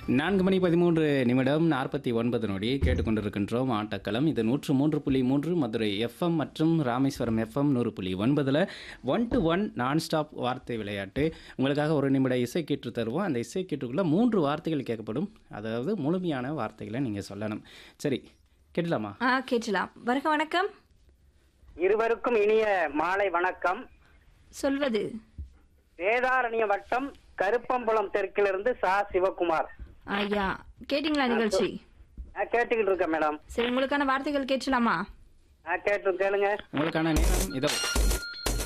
நான்கு மணி பதிமூன்று நிமிடம் நாற்பத்தி ஒன்பது நொடி கேட்டுக்கொண்டிருக்கின்றோம் ஆட்டக்களம் இது நூற்று மூன்று புள்ளி மூன்று மதுரை எஃப்எம் மற்றும் ராமேஸ்வரம் எஃப்எம் நூறு புள்ளி ஒன்பதில் one two one non stop வார்த்தை விளையாட்டு உங்களுக்காக ஒரு நிமிட இசை கீற்று தருவோம் அந்த இசை கீற்றுக்குள்ளே மூன்று வார்த்தைகள் கேட்கப்படும் அதாவது முழுமையான வார்த்தைகளை நீங்கள் சொல்லணும் சரி கேட்டலாமா ஆ கேட்டலாம் வருக வணக்கம் இருவருக்கும் இனிய மாலை வணக்கம் சொல்வது வேதாரண்ய வட்டம் கருப்பம்புலம் தெற்கிலிருந்து சா சிவகுமார் ஐயா கேட்டிங்களா நிகழ்ச்சி நான் கேட்டுக்கிட்டு இருக்கேன் மேடம் சரி உங்களுக்கான வார்த்தைகள் கேட்டலாமா நான் கேட்டு கேளுங்க உங்களுக்கான நேரம் இதோ